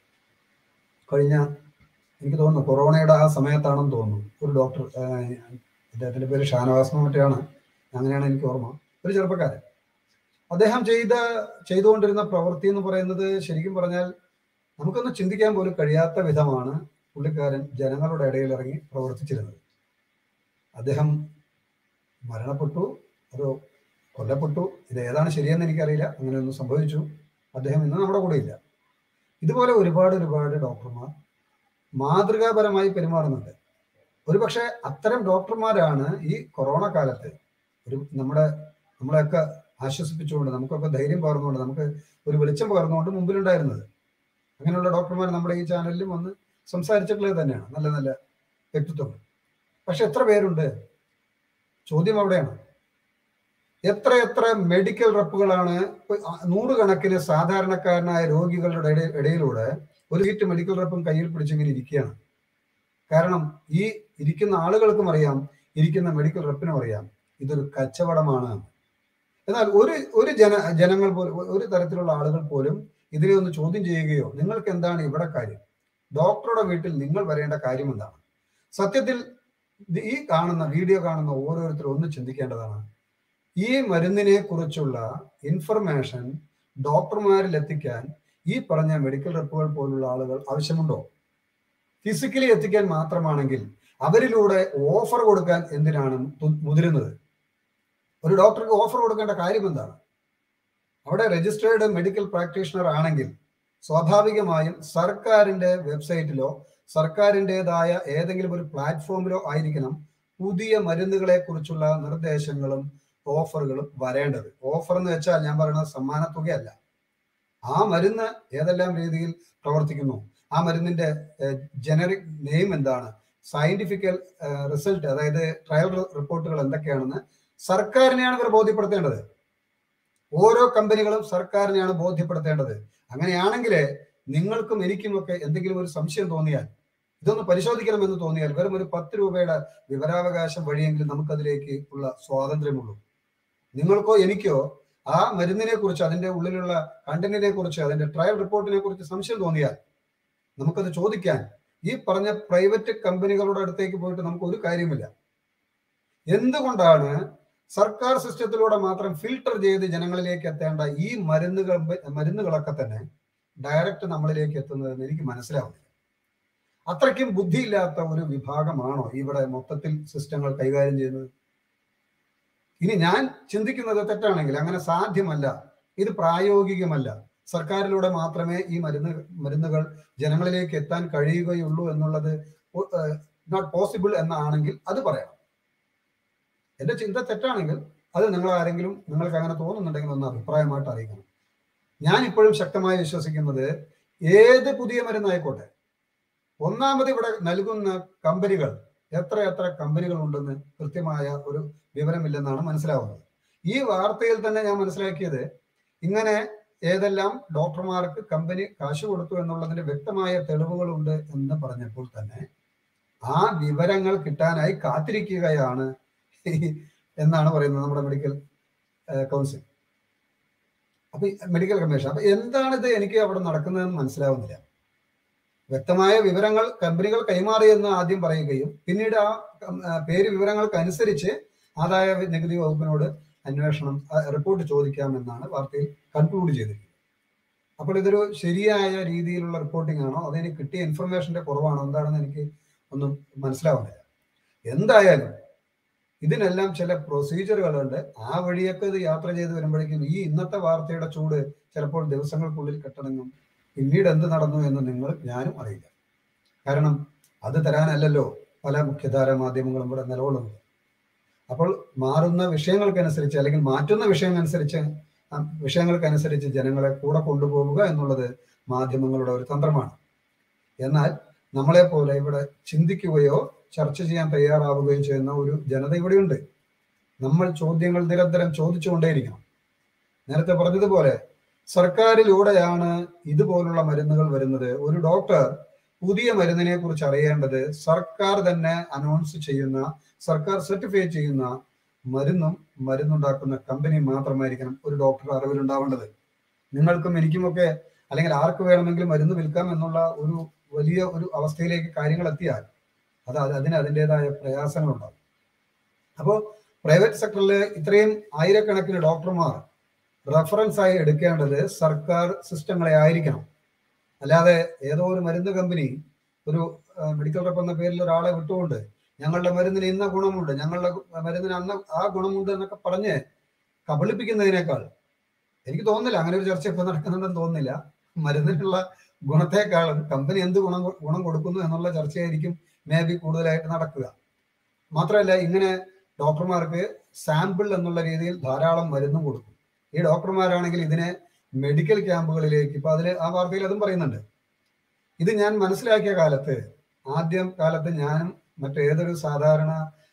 കഴിഞ്ഞ എനിക്ക് തോന്നുന്നു കൊറോണയുടെ ആ സമയത്താണെന്ന് തോന്നുന്നു ഒരു ഡോക്ടർ ആഹ്, അദ്ദേഹത്തിന്റെ പേര് ഷാനവാസ് മറ്റാണ് അങ്ങനെയാണ് എനിക്ക് ഓർമ്മ ഒരു ചെറുപ്പക്കാരൻ അദ്ദേഹം ചെയ്ത ചെയ്തുകൊണ്ടിരുന്ന പ്രവൃത്തി എന്ന് പറയുന്നത് ശരിക്കും പറഞ്ഞാൽ നമുക്കൊന്ന് ചിന്തിക്കാൻ പോലും കഴിയാത്ത വിധമാണ് പുള്ളിക്കാരൻ ജനങ്ങളുടെ ഇടയിൽ ഇറങ്ങി പ്രവർത്തിച്ചിരുന്നത് അദ്ദേഹം മരണപ്പെട്ടു അതോ കൊല്ലപ്പെട്ടു ഇത് ഏതാണ് ശരിയെന്ന് എനിക്കറിയില്ല അങ്ങനെ ഒന്നും സംഭവിച്ചു അദ്ദേഹം ഇന്ന് നമ്മുടെ കൂടെ ഇല്ല ഇതുപോലെ ഒരുപാട് ഒരുപാട് ഡോക്ടർമാർ മാതൃകാപരമായി പെരുമാറുന്നുണ്ട് ഒരുപക്ഷെ അത്തരം ഡോക്ടർമാരാണ് ഈ കൊറോണ കാലത്ത് ഒരു നമ്മുടെ നമ്മളെയൊക്കെ ആശ്വസിപ്പിച്ചുകൊണ്ട് നമുക്കൊക്കെ ധൈര്യം പകർന്നുകൊണ്ട് നമുക്ക് ഒരു വെളിച്ചം പകർന്നുകൊണ്ട് മുമ്പിലുണ്ടായിരുന്നത് അങ്ങനെയുള്ള ഡോക്ടർമാർ നമ്മുടെ ഈ ചാനലിലും വന്ന് സംസാരിച്ചിട്ടുള്ളത് തന്നെയാണ് നല്ല നല്ല വ്യക്തിത്വങ്ങൾ പക്ഷെ എത്ര പേരുണ്ട് ചോദ്യം അവിടെയാണ് എത്ര എത്ര മെഡിക്കൽ റെപ്പുകളാണ് ഇപ്പൊ ആ നൂറുകണക്കിന് സാധാരണക്കാരനായ രോഗികളുടെ ഇട- ഇടയിലൂടെ ഒരു സീറ്റ് മെഡിക്കൽ റെപ്പും കയ്യിൽ പിടിച്ചിങ്ങനെ ഇരിക്കുകയാണ് കാരണം ഈ ഇരിക്കുന്ന ആളുകൾക്കും അറിയാം ഇരിക്കുന്ന മെഡിക്കൽ റെപ്പിനും അറിയാം ഇതൊരു കച്ചവടമാണ് എന്ന്. എന്നാൽ ഒരു ഒരു ജന ജനങ്ങൾ പോലും ഒരു തരത്തിലുള്ള ആളുകൾ പോലും ഇതിനെ ഒന്ന് ചോദ്യം ചെയ്യുകയോ നിങ്ങൾക്ക് എന്താണ് ഇവിടെ കാര്യം ഡോക്ടറുടെ വീട്ടിൽ നിങ്ങൾ വരേണ്ട കാര്യം എന്താണ് സത്യത്തിൽ ഇത് ഈ കാണുന്ന വീഡിയോ കാണുന്ന ഓരോരുത്തരും ഒന്ന് ചിന്തിക്കേണ്ടതാണ് ഈ മരുന്നിനെ കുറിച്ചുള്ള ഇൻഫർമേഷൻ ഡോക്ടർമാരിൽ എത്തിക്കാൻ ഈ പറഞ്ഞ മെഡിക്കൽ റെപ്പുകൾ പോലുള്ള ആളുകൾ ആവശ്യമുണ്ടോ ഫിസിക്കലി എത്തിക്കാൻ മാത്രമാണെങ്കിൽ അവരിലൂടെ ഓഫർ കൊടുക്കാൻ എന്തിനാണ് തു- മുതിരുന്നത് ഒരു ഡോക്ടർക്ക് ഓഫർ കൊടുക്കേണ്ട കാര്യം എന്താണ് അവിടെ രജിസ്റ്റേർഡ് മെഡിക്കൽ പ്രാക്ടീഷണർ ആണെങ്കിൽ സ്വാഭാവികമായും സർക്കാരിന്റെ വെബ്സൈറ്റിലോ സർക്കാരിൻ്റെതായ ഏതെങ്കിലും ഒരു പ്ലാറ്റ്ഫോമിലോ ആയിരിക്കണം പുതിയ മരുന്നുകളെ കുറിച്ചുള്ള നിർദ്ദേശങ്ങളും ഓഫറുകളും വരേണ്ടത് ഓഫർ എന്ന് വെച്ചാൽ ഞാൻ പറയുന്നത് സമ്മാനത്തുകയല്ല ആ മരുന്ന് ഏതെല്ലാം രീതിയിൽ പ്രവർത്തിക്കുന്നു ആ മരുന്നിന്റെ ജനറിക് നെയിം എന്താണ് സയന്റിഫിക്കൽ റിസൾട്ട് അതായത് ട്രയൽ റിപ്പോർട്ടുകൾ എന്തൊക്കെയാണെന്ന് സർക്കാരിനെയാണ് ഇവർ ബോധ്യപ്പെടുത്തേണ്ടത് ഓരോ കമ്പനികളും സർക്കാരിനെയാണ് ബോധ്യപ്പെടുത്തേണ്ടത് അങ്ങനെയാണെങ്കിൽ നിങ്ങൾക്കും എനിക്കും ഒക്കെ എന്തെങ്കിലും ഒരു സംശയം തോന്നിയാൽ ഇതൊന്ന് പരിശോധിക്കണമെന്ന് തോന്നിയാൽ വെറും ഒരു പത്ത് രൂപയുടെ വിവരാവകാശം വഴിയെങ്കിലും നമുക്കതിലേക്ക് ഉള്ള സ്വാതന്ത്ര്യമുള്ളൂ നിങ്ങൾക്കോ എനിക്കോ ആ മരുന്നിനെ കുറിച്ച് അതിന്റെ ഉള്ളിലുള്ള കണ്ടന്റിനെ കുറിച്ച് അതിന്റെ ട്രയൽ റിപ്പോർട്ടിനെ കുറിച്ച് സംശയം തോന്നിയാൽ നമുക്കത് ചോദിക്കാൻ ഈ പറഞ്ഞ പ്രൈവറ്റ് കമ്പനികളുടെ അടുത്തേക്ക് പോയിട്ട് നമുക്ക് ഒരു കാര്യമില്ല എന്തുകൊണ്ടാണ് സർക്കാർ സിസ്റ്റത്തിലൂടെ മാത്രം ഫിൽട്ടർ ചെയ്ത് ജനങ്ങളിലേക്ക് എത്തേണ്ട ഈ മരുന്നുകൾ മരുന്നുകളൊക്കെ തന്നെ ഡയറക്റ്റ് നമ്മളിലേക്ക് എത്തുന്നതെന്ന് എനിക്ക് മനസ്സിലാവുന്നില്ല അത്രയ്ക്കും ബുദ്ധിയില്ലാത്ത ഒരു വിഭാഗമാണോ ഇവിടെ മൊത്തത്തിൽ സിസ്റ്റങ്ങൾ കൈകാര്യം ചെയ്യുന്നത് ഇനി ഞാൻ ചിന്തിക്കുന്നത് തെറ്റാണെങ്കിൽ അങ്ങനെ സാധ്യമല്ല ഇത് പ്രായോഗികമല്ല സർക്കാരിലൂടെ മാത്രമേ ഈ മരുന്ന് മരുന്നുകൾ ജനങ്ങളിലേക്ക് എത്താൻ കഴിയുകയുള്ളൂ എന്നുള്ളത് നോട്ട് പോസിബിൾ എന്നാണെങ്കിൽ അത് പറയണം എന്റെ ചിന്ത തെറ്റാണെങ്കിൽ അത് നിങ്ങൾ ആരെങ്കിലും നിങ്ങൾക്ക് അങ്ങനെ തോന്നുന്നുണ്ടെങ്കിൽ ഒന്ന് അഭിപ്രായമായിട്ട് അറിയിക്കണം ഞാൻ ഇപ്പോഴും ശക്തമായി വിശ്വസിക്കുന്നത് ഏത് പുതിയ മരുന്നായിക്കോട്ടെ ഒന്നാമത് ഇവിടെ നൽകുന്ന കമ്പനികൾ എത്ര എത്ര കമ്പനികൾ ഉണ്ടെന്ന് കൃത്യമായ ഒരു വിവരമില്ലെന്നാണ് മനസ്സിലാവുന്നത് ഈ വാർത്തയിൽ തന്നെ ഞാൻ മനസ്സിലാക്കിയത് ഇങ്ങനെ ഏതെല്ലാം ഡോക്ടർമാർക്ക് കമ്പനി കാശ് കൊടുത്തു എന്നുള്ളതിന്റെ വ്യക്തമായ തെളിവുകളുണ്ട് എന്ന് പറഞ്ഞപ്പോൾ തന്നെ ആ വിവരങ്ങൾ കിട്ടാനായി കാത്തിരിക്കുകയാണ് എന്നാണ് പറയുന്നത് നമ്മുടെ മെഡിക്കൽ കൗൺസിൽ അപ്പൊ മെഡിക്കൽ കമ്മീഷൻ അപ്പൊ എന്താണിത് എനിക്ക് അവിടെ നടക്കുന്നതെന്ന് മനസ്സിലാവുന്നില്ല വ്യക്തമായ വിവരങ്ങൾ കമ്പനികൾ കൈമാറിയെന്ന് ആദ്യം പറയുകയും പിന്നീട് ആ പേര് വിവരങ്ങൾക്ക് അനുസരിച്ച് ആദായ നികുതി വകുപ്പിനോട് അന്വേഷണം റിപ്പോർട്ട് ചോദിക്കാമെന്നാണ് വാർത്തയിൽ കൺക്ലൂഡ് ചെയ്തിരിക്കുന്നത് അപ്പോൾ ഇതൊരു ശരിയായ രീതിയിലുള്ള റിപ്പോർട്ടിംഗ് ആണോ അതിന് കിട്ടിയ ഇൻഫർമേഷന്റെ കുറവാണോ എന്താണെന്ന് എനിക്ക് ഒന്നും മനസ്സിലാവുന്നില്ല എന്തായാലും ഇതിനെല്ലാം ചില പ്രൊസീജിയറുകളുണ്ട് ആ വഴിയൊക്കെ ഇത് യാത്ര ചെയ്ത് വരുമ്പോഴേക്കും ഈ ഇന്നത്തെ വാർത്തയുടെ ചൂട് ചിലപ്പോൾ ദിവസങ്ങൾക്കുള്ളിൽ കെട്ടടങ്ങും പിന്നീട് എന്ത് നടന്നു എന്ന് നിങ്ങൾ ഞാനും അറിയില്ല കാരണം അത് തരാനല്ലല്ലോ പല മുഖ്യധാര മാധ്യമങ്ങളും ഇവിടെ നിലകൊള്ളുന്നത് അപ്പോൾ മാറുന്ന വിഷയങ്ങൾക്കനുസരിച്ച് അല്ലെങ്കിൽ മാറ്റുന്ന വിഷയങ്ങൾക്കനുസരിച്ച് ആ വിഷയങ്ങൾക്കനുസരിച്ച് ജനങ്ങളെ കൂടെ കൊണ്ടുപോവുക എന്നുള്ളത് മാധ്യമങ്ങളുടെ ഒരു തന്ത്രമാണ് എന്നാൽ നമ്മളെ പോലെ ഇവിടെ ചിന്തിക്കുകയോ ചർച്ച ചെയ്യാൻ തയ്യാറാവുകയും ചെയ്യുന്ന ഒരു ജനത ഇവിടെയുണ്ട് നമ്മൾ ചോദ്യങ്ങൾ നിരന്തരം ചോദിച്ചുകൊണ്ടേയിരിക്കണം നേരത്തെ പറഞ്ഞതുപോലെ സർക്കാരിലൂടെയാണ് ഇതുപോലുള്ള മരുന്നുകൾ വരുന്നത് ഒരു ഡോക്ടർ പുതിയ മരുന്നിനെ കുറിച്ച് അറിയേണ്ടത് സർക്കാർ തന്നെ അനൗൺസ് ചെയ്യുന്ന സർക്കാർ സർട്ടിഫൈ ചെയ്യുന്ന മരുന്നും മരുന്നുണ്ടാക്കുന്ന കമ്പനി മാത്രമായിരിക്കണം ഒരു ഡോക്ടറുടെ അറിവിലുണ്ടാവേണ്ടത് നിങ്ങൾക്കും എനിക്കുമൊക്കെ അല്ലെങ്കിൽ ആർക്ക് വേണമെങ്കിലും മരുന്ന് വിൽക്കാം എന്നുള്ള ഒരു വലിയ ഒരു അവസ്ഥയിലേക്ക് കാര്യങ്ങൾ എത്തിയാൽ അത് അത് അതിന് അതിൻ്റെതായ പ്രയാസങ്ങളുണ്ടാകും അപ്പോൾ പ്രൈവറ്റ് സെക്ടറിൽ ഇത്രയും ആയിരക്കണക്കിന് ഡോക്ടർമാർ റെഫറൻസ് ആയി എടുക്കേണ്ടത് സർക്കാർ സിസ്റ്റങ്ങളെ ആയിരിക്കണം അല്ലാതെ ഏതോ ഒരു മരുന്ന് കമ്പനി ഒരു മെഡിക്കൽ റെപ്പ് എന്ന പേരിൽ ഒരാളെ വിട്ടുകൊണ്ട് ഞങ്ങളുടെ മരുന്നിന് ഇന്ന ഗുണമുണ്ട് ഞങ്ങളുടെ മരുന്നിന് അന്ന ആ ഗുണമുണ്ട് എന്നൊക്കെ പറഞ്ഞ് കബളിപ്പിക്കുന്നതിനേക്കാൾ എനിക്ക് തോന്നുന്നില്ല അങ്ങനെ ഒരു ചർച്ച ഇപ്പൊ നടക്കുന്നുണ്ടെന്ന് തോന്നുന്നില്ല മരുന്നിനുള്ള ഗുണത്തെക്കാളും കമ്പനി എന്ത് ഗുണം ഗുണം കൊടുക്കുന്നു എന്നുള്ള ചർച്ചയായിരിക്കും മേ ബി കൂടുതലായിട്ട് നടക്കുക മാത്രമല്ല ഇങ്ങനെ ഡോക്ടർമാർക്ക് സാമ്പിൾ എന്നുള്ള രീതിയിൽ ധാരാളം മരുന്നും കൊടുക്കും ഈ ഡോക്ടർമാരാണെങ്കിൽ ഇതിനെ മെഡിക്കൽ ക്യാമ്പുകളിലേക്ക് ഇപ്പൊ അതിൽ ആ വാർത്തയിൽ അതും പറയുന്നുണ്ട് ഇത് ഞാൻ മനസ്സിലാക്കിയ കാലത്ത് ആദ്യം കാലത്ത് ഞാനും മറ്റേതൊരു സാധാരണ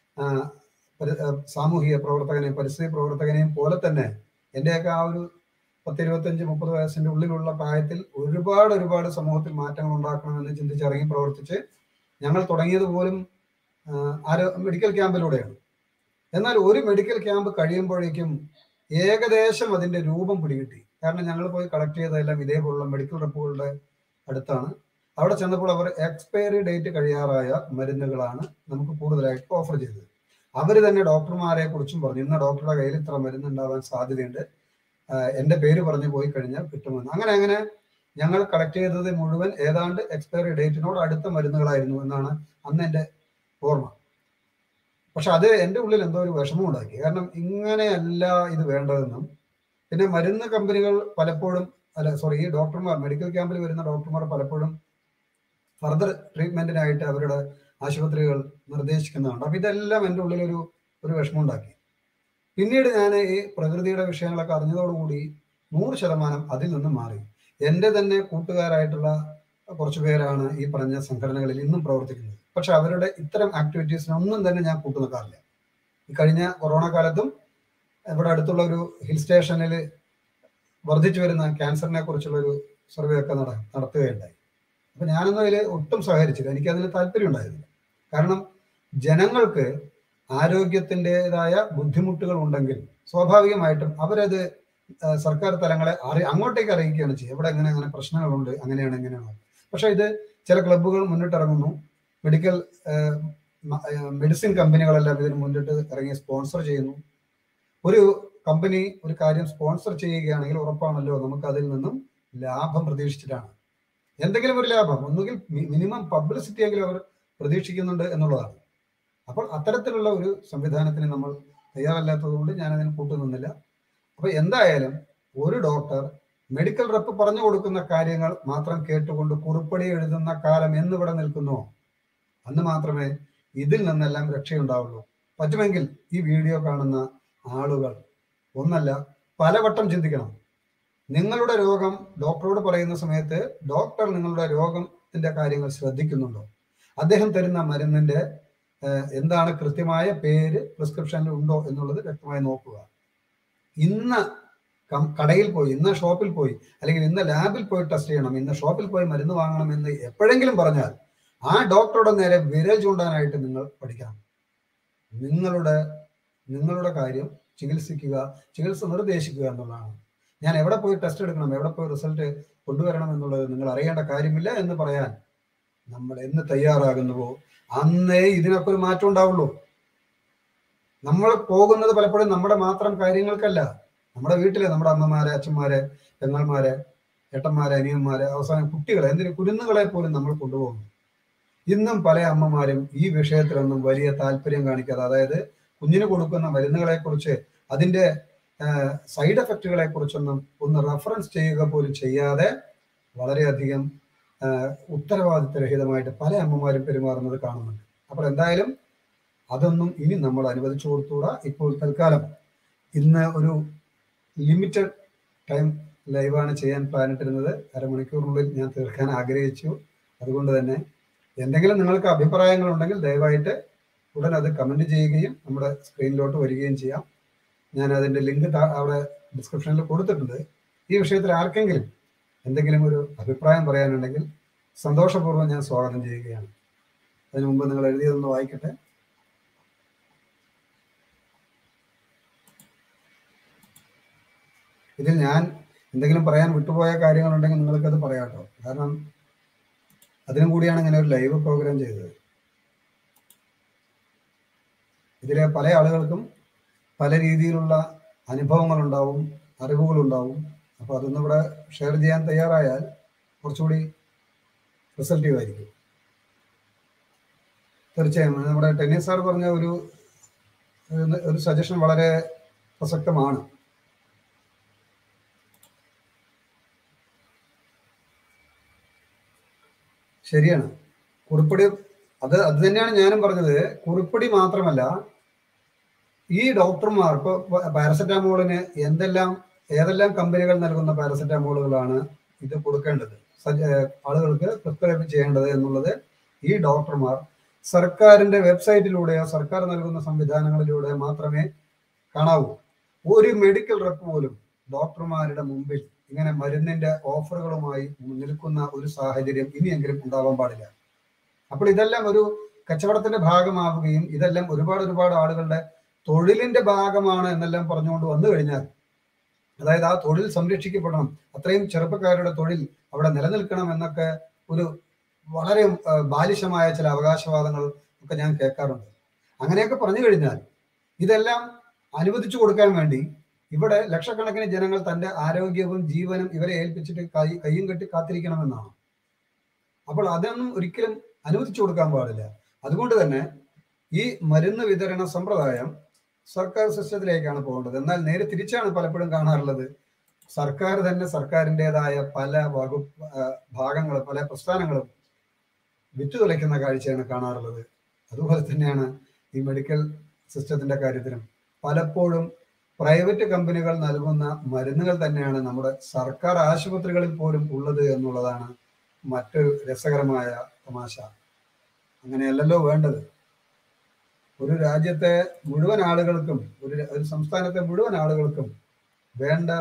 സാമൂഹിക പ്രവർത്തകനെയും പരിസ്ഥിതി പ്രവർത്തകനെയും പോലെ തന്നെ എൻ്റെയൊക്കെ ആ ഒരു പത്ത് ഇരുപത്തഞ്ച് മുപ്പത് വയസ്സിന്റെ ഉള്ളിലുള്ള പ്രായത്തിൽ ഒരുപാട് ഒരുപാട് സമൂഹത്തിൽ മാറ്റങ്ങൾ ഉണ്ടാക്കണമെന്ന് ചിന്തിച്ചിറങ്ങി പ്രവർത്തിച്ച് ഞങ്ങൾ തുടങ്ങിയത് പോലും ആരോ മെഡിക്കൽ ക്യാമ്പിലൂടെയാണ് എന്നാൽ ഒരു മെഡിക്കൽ ക്യാമ്പ് കഴിയുമ്പോഴേക്കും ഏകദേശം അതിന്റെ രൂപം പിടികിട്ടി കാരണം ഞങ്ങൾ പോയി കളക്ട് ചെയ്തതെല്ലാം ഇതേപോലുള്ള മെഡിക്കൽ റെപ്പുകളുടെ അടുത്താണ് അവിടെ ചെന്നപ്പോൾ അവർ എക്സ്പയറി ഡേറ്റ് കഴിയാറായ മരുന്നുകളാണ് നമുക്ക് കൂടുതലായിട്ട് ഓഫർ ചെയ്തത് അവർ തന്നെ ഡോക്ടർമാരെ കുറിച്ചും പറഞ്ഞു ഇന്ന ഡോക്ടറുടെ കയ്യിൽ ഇത്ര മരുന്ന് ഉണ്ടാവാൻ സാധ്യതയുണ്ട് എന്റെ പേര് പറഞ്ഞു പോയി കഴിഞ്ഞാൽ കിട്ടുമെന്ന് അങ്ങനെ അങ്ങനെ ഞങ്ങൾ കളക്ട് ചെയ്തത് മുഴുവൻ ഏതാണ്ട് എക്സ്പയറി ഡേറ്റിനോട് അടുത്ത മരുന്നുകളായിരുന്നു എന്നാണ് അന്ന് എൻ്റെ ഓർമ്മ പക്ഷെ അത് എൻ്റെ ഉള്ളിൽ എന്തോ ഒരു വിഷമം ഉണ്ടാക്കി കാരണം ഇങ്ങനെയല്ല ഇത് വേണ്ടതെന്നും പിന്നെ മരുന്ന് കമ്പനികൾ പലപ്പോഴും അല്ല സോറി ഈ ഡോക്ടർമാർ മെഡിക്കൽ ക്യാമ്പിൽ വരുന്ന ഡോക്ടർമാർ പലപ്പോഴും ഫർദർ ട്രീറ്റ്മെന്റിനായിട്ട് അവരുടെ ആശുപത്രികൾ നിർദ്ദേശിക്കുന്നതുണ്ട് അപ്പൊ ഇതെല്ലാം എൻ്റെ ഉള്ളിൽ ഒരു ഒരു വിഷമം ഉണ്ടാക്കി പിന്നീട് ഞാൻ ഈ പ്രകൃതിയുടെ വിഷയങ്ങളൊക്കെ അറിഞ്ഞതോടുകൂടി നൂറ് ശതമാനം അതിൽ നിന്ന് മാറി എൻ്റെ തന്നെ കൂട്ടുകാരായിട്ടുള്ള കുറച്ചു പേരാണ് ഈ പറഞ്ഞ സംഘടനകളിൽ ഇന്നും പ്രവർത്തിക്കുന്നത് പക്ഷെ അവരുടെ ഇത്തരം ആക്ടിവിറ്റീസിനൊന്നും തന്നെ ഞാൻ കൂട്ടുനിൽക്കാറില്ല ഈ കഴിഞ്ഞ കൊറോണ കാലത്തും ഇവിടെ അടുത്തുള്ള ഒരു ഹിൽ സ്റ്റേഷനിൽ വർദ്ധിച്ചു വരുന്ന ക്യാൻസറിനെ കുറിച്ചുള്ള ഒരു സർവേ ഒക്കെ നട നടത്തുകയുണ്ടായി അപ്പൊ ഞാനൊന്നും അതിൽ ഒട്ടും സഹകരിച്ചില്ല എനിക്ക് അതിന് താല്പര്യം ഉണ്ടായിരുന്നില്ല കാരണം ജനങ്ങൾക്ക് ആരോഗ്യത്തിൻ്റെതായ ബുദ്ധിമുട്ടുകൾ ഉണ്ടെങ്കിൽ സ്വാഭാവികമായിട്ടും അവരത് സർക്കാർ തലങ്ങളെ അറി അങ്ങോട്ടേക്ക് അറിയിക്കുകയാണ് ചെയ്യുക ഇവിടെ എങ്ങനെ അങ്ങനെ പ്രശ്നങ്ങളുണ്ട് അങ്ങനെയാണ് ഇങ്ങനെയാണ് പക്ഷെ ഇത് ചില ക്ലബ്ബുകൾ മുന്നിട്ടിറങ്ങുന്നു മെഡിക്കൽ മെഡിസിൻ കമ്പനികളെല്ലാം ഇതിന് മുന്നിട്ട് ഇറങ്ങി സ്പോൺസർ ചെയ്യുന്നു ഒരു കമ്പനി ഒരു കാര്യം സ്പോൺസർ ചെയ്യുകയാണെങ്കിൽ ഉറപ്പാണല്ലോ നമുക്ക് അതിൽ നിന്നും ലാഭം പ്രതീക്ഷിച്ചിട്ടാണ് എന്തെങ്കിലും ഒരു ലാഭം ഒന്നുകിൽ മിനിമം പബ്ലിസിറ്റി എങ്കിലും അവർ പ്രതീക്ഷിക്കുന്നുണ്ട് എന്നുള്ളതാണ് അപ്പോൾ അത്തരത്തിലുള്ള ഒരു സംവിധാനത്തിന് നമ്മൾ തയ്യാറല്ലാത്തത് കൊണ്ട് ഞാൻ അതിന് കൂട്ടുനിന്നില്ല അപ്പൊ എന്തായാലും ഒരു ഡോക്ടർ മെഡിക്കൽ റെപ്പ് പറഞ്ഞു കൊടുക്കുന്ന കാര്യങ്ങൾ മാത്രം കേട്ടുകൊണ്ട് കുറിപ്പടി എഴുതുന്ന കാലം എന്നിവിടെ നിൽക്കുന്നു അന്ന് മാത്രമേ ഇതിൽ നിന്നെല്ലാം രക്ഷയുണ്ടാവുള്ളൂ പറ്റുമെങ്കിൽ ഈ വീഡിയോ കാണുന്ന ആളുകൾ ഒന്നല്ല പലവട്ടം ചിന്തിക്കണം നിങ്ങളുടെ രോഗം ഡോക്ടറോട് പറയുന്ന സമയത്ത് ഡോക്ടർ നിങ്ങളുടെ രോഗത്തിന്റെ കാര്യങ്ങൾ ശ്രദ്ധിക്കുന്നുണ്ടോ അദ്ദേഹം തരുന്ന മരുന്നിന്റെ എന്താണ് കൃത്യമായ പേര് പ്രിസ്ക്രിപ്ഷനിൽ ഉണ്ടോ എന്നുള്ളത് വ്യക്തമായി നോക്കുക ഇന്ന് കടയിൽ പോയി ഇന്ന് ഷോപ്പിൽ പോയി അല്ലെങ്കിൽ ഇന്ന് ലാബിൽ പോയി ടെസ്റ്റ് ചെയ്യണം ഇന്ന് ഷോപ്പിൽ പോയി മരുന്ന് വാങ്ങണം എന്ന് എപ്പോഴെങ്കിലും പറഞ്ഞാൽ ആ ഡോക്ടറുടെ നേരെ വിരൽ ചൂണ്ടാനായിട്ട് നിങ്ങൾ പഠിക്കണം നിങ്ങളുടെ നിങ്ങളുടെ കാര്യം ചികിത്സിക്കുക ചികിത്സ നിർദ്ദേശിക്കുക എന്നുള്ളതാണ് ഞാൻ എവിടെ പോയി ടെസ്റ്റ് എടുക്കണം എവിടെ പോയി റിസൾട്ട് കൊണ്ടുവരണം എന്നുള്ളത് നിങ്ങൾ അറിയേണ്ട കാര്യമില്ല എന്ന് പറയാൻ നമ്മൾ എന്ന് തയ്യാറാകുന്നുവോ അന്നേ ഇതിനൊക്കെ ഒരു മാറ്റം ഉണ്ടാവുള്ളൂ നമ്മൾ പോകുന്നത് പലപ്പോഴും നമ്മുടെ മാത്രം കാര്യങ്ങൾക്കല്ല നമ്മുടെ വീട്ടിലെ നമ്മുടെ അമ്മമാരെ അച്ഛന്മാരെ പെങ്ങന്മാരെ ഏട്ടന്മാരെ അനിയന്മാരെ അവസാനം കുട്ടികളെ എന്തിന് കുരുന്നുകളെ പോലും നമ്മൾ കൊണ്ടുപോകുന്നു ഇന്നും പല അമ്മമാരും ഈ വിഷയത്തിലൊന്നും വലിയ താല്പര്യം കാണിക്കാതെ അതായത് കുഞ്ഞിന് കൊടുക്കുന്ന മരുന്നുകളെ കുറിച്ച് അതിന്റെ സൈഡ് എഫക്റ്റുകളെ കുറിച്ചൊന്നും ഒന്ന് റെഫറൻസ് ചെയ്യുക പോലും ചെയ്യാതെ വളരെയധികം ഉത്തരവാദിത്തരഹിതമായിട്ട് പല അമ്മമാരും പെരുമാറുന്നത് കാണുന്നുണ്ട് അപ്പോൾ എന്തായാലും അതൊന്നും ഇനി നമ്മൾ അനുവദിച്ചു കൊടുത്തുകൂടാ ഇപ്പോൾ തൽക്കാലം ഇന്ന് ഒരു ലിമിറ്റഡ് ടൈം ലൈവാണ് ചെയ്യാൻ പ്ലാൻ ഇട്ടിരുന്നത് അരമണിക്കൂറിനുള്ളിൽ ഞാൻ തീർക്കാൻ ആഗ്രഹിച്ചു അതുകൊണ്ട് തന്നെ എന്തെങ്കിലും നിങ്ങൾക്ക് അഭിപ്രായങ്ങൾ ഉണ്ടെങ്കിൽ ദയവായിട്ട് ഉടൻ അത് കമന്റ് ചെയ്യുകയും നമ്മുടെ സ്ക്രീനിലോട്ട് വരികയും ചെയ്യാം ഞാൻ അതിന്റെ ലിങ്ക് അവിടെ ഡിസ്ക്രിപ്ഷനിൽ കൊടുത്തിട്ടുണ്ട് ഈ വിഷയത്തിൽ ആർക്കെങ്കിലും എന്തെങ്കിലും ഒരു അഭിപ്രായം പറയാനുണ്ടെങ്കിൽ സന്തോഷപൂർവ്വം ഞാൻ സ്വാഗതം ചെയ്യുകയാണ് അതിനു മുമ്പ് നിങ്ങൾ എഴുതിയതൊന്ന് വായിക്കട്ടെ ഇതിൽ ഞാൻ എന്തെങ്കിലും പറയാൻ വിട്ടുപോയ കാര്യങ്ങളുണ്ടെങ്കിൽ നിങ്ങൾക്കത് പറയാം കേട്ടോ കാരണം അതിനും കൂടിയാണ് ഇങ്ങനെ ഒരു ലൈവ് പ്രോഗ്രാം ചെയ്തത് ഇതിലെ പല ആളുകൾക്കും പല രീതിയിലുള്ള അനുഭവങ്ങൾ ഉണ്ടാവും അറിവുകൾ ഉണ്ടാവും അപ്പോൾ അതൊന്നും ഇവിടെ ഷെയർ ചെയ്യാൻ തയ്യാറായാൽ കുറച്ചുകൂടി റിസൾട്ടീവ് ആയിരിക്കും തീർച്ചയായും നമ്മുടെ ടെന്നീസ് സാർ പറഞ്ഞ ഒരു ഒരു സജഷൻ വളരെ പ്രസക്തമാണ് ശരിയാണ് കുറിപ്പടി അത് അത് തന്നെയാണ് ഞാനും പറഞ്ഞത് കുറിപ്പടി മാത്രമല്ല ഈ ഡോക്ടർമാർ ഇപ്പോൾ പാരസെറ്റാമോളിന് എന്തെല്ലാം ഏതെല്ലാം കമ്പനികൾ നൽകുന്ന പാരസെറ്റാമോളുകളാണ് ഇത് കൊടുക്കേണ്ടത് ആളുകൾക്ക് പ്രിസ്ക്രൈബ് ചെയ്യേണ്ടത് എന്നുള്ളത് ഈ ഡോക്ടർമാർ സർക്കാരിന്റെ വെബ്സൈറ്റിലൂടെയോ സർക്കാർ നൽകുന്ന സംവിധാനങ്ങളിലൂടെ മാത്രമേ കാണാവൂ ഒരു മെഡിക്കൽ റെപ്പ് പോലും ഡോക്ടർമാരുടെ മുമ്പിൽ ഇങ്ങനെ മരുന്നിന്റെ ഓഫറുകളുമായി നിൽക്കുന്ന ഒരു സാഹചര്യം ഇനിയെങ്കിലും ഉണ്ടാവാൻ പാടില്ല അപ്പോൾ ഇതെല്ലാം ഒരു കച്ചവടത്തിന്റെ ഭാഗമാവുകയും ഇതെല്ലാം ഒരുപാട് ഒരുപാട് ആളുകളുടെ തൊഴിലിന്റെ ഭാഗമാണ് എന്നെല്ലാം പറഞ്ഞുകൊണ്ട് വന്നു കഴിഞ്ഞാൽ അതായത് ആ തൊഴിൽ സംരക്ഷിക്കപ്പെടണം അത്രയും ചെറുപ്പക്കാരുടെ തൊഴിൽ അവിടെ നിലനിൽക്കണം എന്നൊക്കെ ഒരു വളരെ ബാലിശമായ ചില അവകാശവാദങ്ങൾ ഒക്കെ ഞാൻ കേൾക്കാറുണ്ട് അങ്ങനെയൊക്കെ പറഞ്ഞു കഴിഞ്ഞാൽ ഇതെല്ലാം അനുവദിച്ചു കൊടുക്കാൻ വേണ്ടി ഇവിടെ ലക്ഷക്കണക്കിന് ജനങ്ങൾ തന്റെ ആരോഗ്യവും ജീവനും ഇവരെ ഏൽപ്പിച്ചിട്ട് കൈ കയ്യും കെട്ടി കാത്തിരിക്കണമെന്നാണ് അപ്പോൾ അതൊന്നും ഒരിക്കലും അനുവദിച്ചു കൊടുക്കാൻ പാടില്ല അതുകൊണ്ട് തന്നെ ഈ മരുന്ന് വിതരണ സമ്പ്രദായം സർക്കാർ സിസ്റ്റത്തിലേക്കാണ് പോകേണ്ടത് എന്നാൽ നേരെ തിരിച്ചാണ് പലപ്പോഴും കാണാറുള്ളത് സർക്കാർ തന്നെ സർക്കാരിൻ്റെതായ പല വകുപ്പ് ഭാഗങ്ങളും പല പ്രസ്ഥാനങ്ങളും വിറ്റുതുലയ്ക്കുന്ന കാഴ്ചയാണ് കാണാറുള്ളത് അതുപോലെ തന്നെയാണ് ഈ മെഡിക്കൽ സിസ്റ്റത്തിന്റെ കാര്യത്തിലും പലപ്പോഴും പ്രൈവറ്റ് കമ്പനികൾ നൽകുന്ന മരുന്നുകൾ തന്നെയാണ് നമ്മുടെ സർക്കാർ ആശുപത്രികളിൽ പോലും ഉള്ളത് എന്നുള്ളതാണ് മറ്റൊരു രസകരമായ തമാശ അങ്ങനെയല്ലല്ലോ വേണ്ടത് ഒരു രാജ്യത്തെ മുഴുവൻ ആളുകൾക്കും ഒരു ഒരു സംസ്ഥാനത്തെ മുഴുവൻ ആളുകൾക്കും വേണ്ട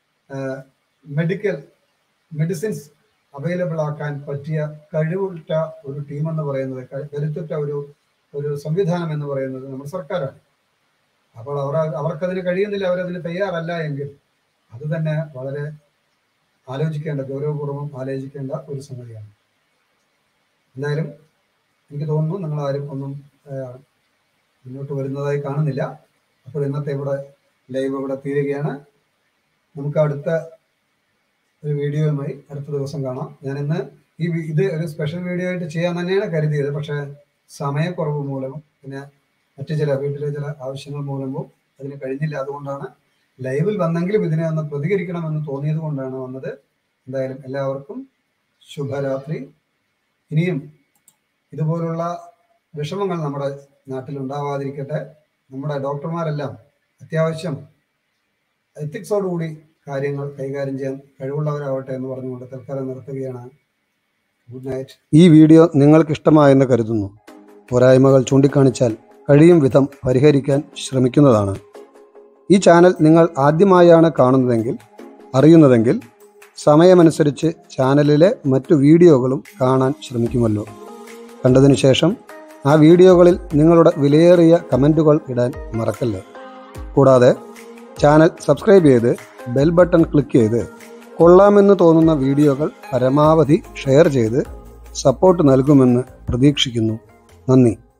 മെഡിക്കൽ മെഡിസിൻസ് അവൈലബിൾ ആക്കാൻ പറ്റിയ കഴിവുറ്റ ഒരു ടീം എന്ന് പറയുന്നത് കരുത്തുറ്റ ഒരു ഒരു സംവിധാനം എന്ന് പറയുന്നത് നമ്മുടെ സർക്കാരാണ് അപ്പോൾ അവർ അവർക്കതിന് കഴിയുന്നില്ല അവരതിന് തയ്യാറല്ല എങ്കിൽ അത് തന്നെ വളരെ ആലോചിക്കേണ്ട ഗൗരവപൂർവ്വം ആലോചിക്കേണ്ട ഒരു സംഗതിയാണ് എന്തായാലും എനിക്ക് തോന്നുന്നു നിങ്ങൾ ആരും ഒന്നും മുന്നോട്ട് വരുന്നതായി കാണുന്നില്ല അപ്പോൾ ഇന്നത്തെ ഇവിടെ ലൈവ് ഇവിടെ തീരുകയാണ് നമുക്ക് അടുത്ത ഒരു വീഡിയോയുമായി അടുത്ത ദിവസം കാണാം ഞാൻ ഇന്ന് ഈ ഇത് ഒരു സ്പെഷ്യൽ വീഡിയോ ആയിട്ട് ചെയ്യാൻ തന്നെയാണ് കരുതിയത് പക്ഷേ സമയക്കുറവ് മൂലവും പിന്നെ മറ്റു ചില വീട്ടിലെ ചില ആവശ്യങ്ങൾ മൂലവും അതിന് കഴിഞ്ഞില്ല അതുകൊണ്ടാണ് ലൈവിൽ വന്നെങ്കിലും ഇതിനെ ഒന്ന് പ്രതികരിക്കണമെന്ന് തോന്നിയത് കൊണ്ടാണ് വന്നത് എന്തായാലും എല്ലാവർക്കും ശുഭരാത്രി ഇനിയും ഇതുപോലുള്ള വിഷമങ്ങൾ നമ്മുടെ നാട്ടിൽ ഉണ്ടാവാതിരിക്കട്ടെ നമ്മുടെ ഡോക്ടർമാരെല്ലാം അത്യാവശ്യം എത്തിക്സോടുകൂടി കാര്യങ്ങൾ കൈകാര്യം ചെയ്യാൻ കഴിവുള്ളവരാവട്ടെ എന്ന് പറഞ്ഞുകൊണ്ട് തൽക്കാലം നിർത്തുകയാണ് ഗുഡ് നൈറ്റ് ഈ വീഡിയോ നിങ്ങൾക്ക് ഇഷ്ടമായെന്ന് കരുതുന്നു പോരായ്മകൾ ചൂണ്ടിക്കാണിച്ചാൽ കഴിയും വിധം പരിഹരിക്കാൻ ശ്രമിക്കുന്നതാണ് ഈ ചാനൽ നിങ്ങൾ ആദ്യമായാണ് കാണുന്നതെങ്കിൽ അറിയുന്നതെങ്കിൽ സമയമനുസരിച്ച് ചാനലിലെ മറ്റു വീഡിയോകളും കാണാൻ ശ്രമിക്കുമല്ലോ കണ്ടതിനു ശേഷം ആ വീഡിയോകളിൽ നിങ്ങളുടെ വിലയേറിയ കമൻറ്റുകൾ ഇടാൻ മറക്കല്ലേ കൂടാതെ ചാനൽ സബ്സ്ക്രൈബ് ചെയ്ത് ബെൽ ബട്ടൺ ക്ലിക്ക് ചെയ്ത് കൊള്ളാമെന്ന് തോന്നുന്ന വീഡിയോകൾ പരമാവധി ഷെയർ ചെയ്ത് സപ്പോർട്ട് നൽകുമെന്ന് പ്രതീക്ഷിക്കുന്നു നന്ദി